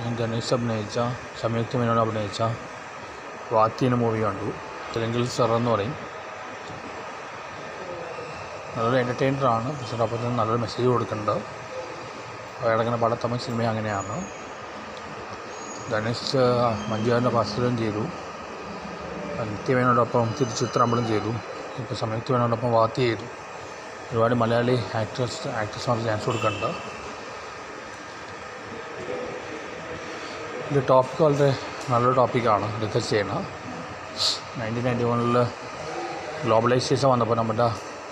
ഞാൻ ഗണേഷ് അഭിനയിച്ച സംയുക്ത മേനോൻ അഭിനയിച്ച വാത്തി എന്ന മൂവി കണ്ടു തെലുങ്കിൽ സെറ എന്ന് പറയും നല്ലൊരു എൻ്റർടൈനറാണ് പക്ഷേ അപ്പോൾ തന്നെ നല്ലൊരു മെസ്സേജ് കൊടുക്കുന്നുണ്ട് അയാളങ്ങനെ പല തമിഴ് സിനിമ അങ്ങനെയാണ് ഗണേഷ് മഞ്ജുവാറിൻ്റെ ഫസ്റ്റിലും ചെയ്തു നിത്യമേനോടൊപ്പം തിരുച്ചിത്രമ്പളും ചെയ്തു ഇപ്പോൾ സംയുക്ത മേനോടൊപ്പം വാത്തി ചെയ്തു ഒരുപാട് മലയാളി ആക്ടേഴ്സ് ആക്ടേഴ്സിനോട് ചാൻസ് കൊടുക്കുന്നുണ്ട് ഇത് ടോപ്പിക് വളരെ നല്ലൊരു ടോപ്പിക്കാണ് ഡിസ്കസ് ചെയ്യുന്നത് നയൻറ്റീൻ നയൻറ്റി വണ്ണിൽ ഗ്ലോബലൈസേഷൻ വന്നപ്പോൾ നമ്മുടെ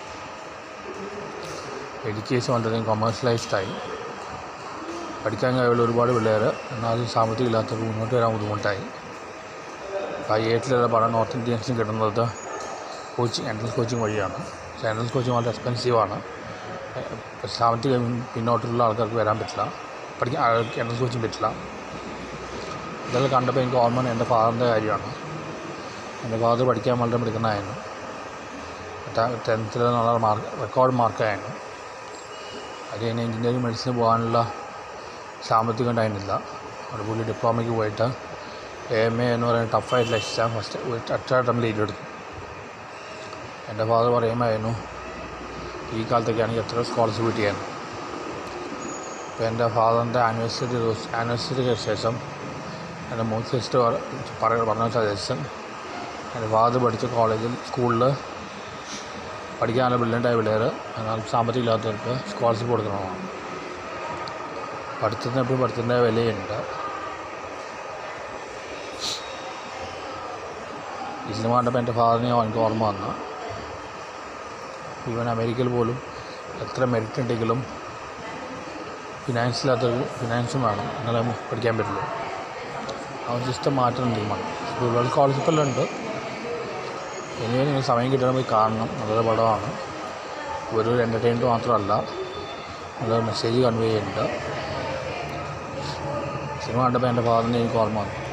എഡ്യൂക്കേഷൻ വളരെയധികം കൊമേഴ്ഷ്യലൈസ്ഡായി പഠിക്കാൻ കഴിവുള്ള ഒരുപാട് പിള്ളേർ എന്നാൽ സാമ്പത്തികം ഇല്ലാത്തവർക്ക് മുന്നോട്ട് വരാൻ ബുദ്ധിമുട്ടായി അപ്പോൾ ഐ ഐറ്റിലുള്ള പല നോർത്ത് ഇന്ത്യൻസും കിട്ടുന്നത് കോച്ചിങ് എൻട്രൻസ് കോച്ചിങ് വഴിയാണ് പക്ഷേ എൻട്രൻസ് കോച്ചിങ് വളരെ എക്സ്പെൻസീവാണ് സാമ്പത്തികം പിന്നോട്ടുള്ള ആൾക്കാർക്ക് വരാൻ പറ്റില്ല പഠിക്കാൻ എൻട്രൻസ് കോച്ചിങ് പറ്റില്ല ഇതെല്ലാം കണ്ടപ്പോൾ എനിക്ക് ഓർമ്മ എൻ്റെ ഫാദറിൻ്റെ കാര്യമാണ് എൻ്റെ ഫാദർ പഠിക്കാൻ വളരെ മിടുക്കനായിരുന്നു ടെൻത്തിൽ നല്ല മാർക്ക് റെക്കോർഡ് മാർക്കായിരുന്നു അത് കഴിഞ്ഞ് എഞ്ചിനീയറിംഗ് മെഡിസിന് പോകാനുള്ള സാമ്പത്തികം ഉണ്ടായിരുന്നില്ല അവിടെ പുള്ളി ഡിപ്ലോമയ്ക്ക് പോയിട്ട് എ എം എ എന്ന് പറയുന്ന ടഫായിട്ടുള്ള എക്സാം ഫസ്റ്റ് ഒറ്റ അറ്റംപ്റ്റിൽ എഴുതിയെടുത്തു എൻ്റെ ഫാദർ പറയുമായിരുന്നു ഈ കാലത്തൊക്കെയാണെങ്കിൽ എത്ര സ്കോളർഷിപ്പ് കിട്ടിയായിരുന്നു അപ്പോൾ എൻ്റെ ഫാദറിൻ്റെ ആനിവേഴ്സറി ദിവസം ആനിവേഴ്സറിക്ക് ശേഷം എൻ്റെ മൂന്ന് സിസ്റ്റർ പറയ പറഞ്ഞ സജഷൻ എൻ്റെ ഫാദർ പഠിച്ച കോളേജിൽ സ്കൂളിൽ പഠിക്കാനുള്ള ബ്രില്യൻ്റായ പിള്ളേർ എന്നാൽ സാമ്പത്തികം ഇല്ലാത്തവർക്ക് സ്കോളർഷിപ്പ് കൊടുക്കണമാണ് പഠിത്തത്തിന് എപ്പോഴും പഠിത്തത്തിൻ്റെ വിലയുണ്ട് ഈ സിനിമ കണ്ടപ്പോൾ എൻ്റെ ഫാദറിനെ എനിക്ക് ഓർമ്മ വന്നു ഈവൻ അമേരിക്കയിൽ പോലും എത്ര മെറിറ്റ് ഉണ്ടെങ്കിലും ഫിനാൻസ് ഇല്ലാത്തൊരു ഫിനാൻസും വേണം എന്നാലേ പഠിക്കാൻ പറ്റുള്ളൂ ആ ഒരു സിസ്റ്റം മാറ്റണം ടീമാണ് ഒരുപാട് സ്കോളർഷിപ്പെല്ലാം ഉണ്ട് ഇനി നിങ്ങൾ സമയം കിട്ടണം പോയി കാണണം നല്ലൊരു പടമാണ് ഒരു എൻ്റർടൈൻമെൻറ്റ് മാത്രമല്ല നല്ലൊരു മെസ്സേജ് കൺവേ ചെയ്യുന്നുണ്ട് സിനിമ കണ്ടപ്പോൾ എൻ്റെ ഫാദറിനെ എനിക്ക് ഓർമ്മ വന്നു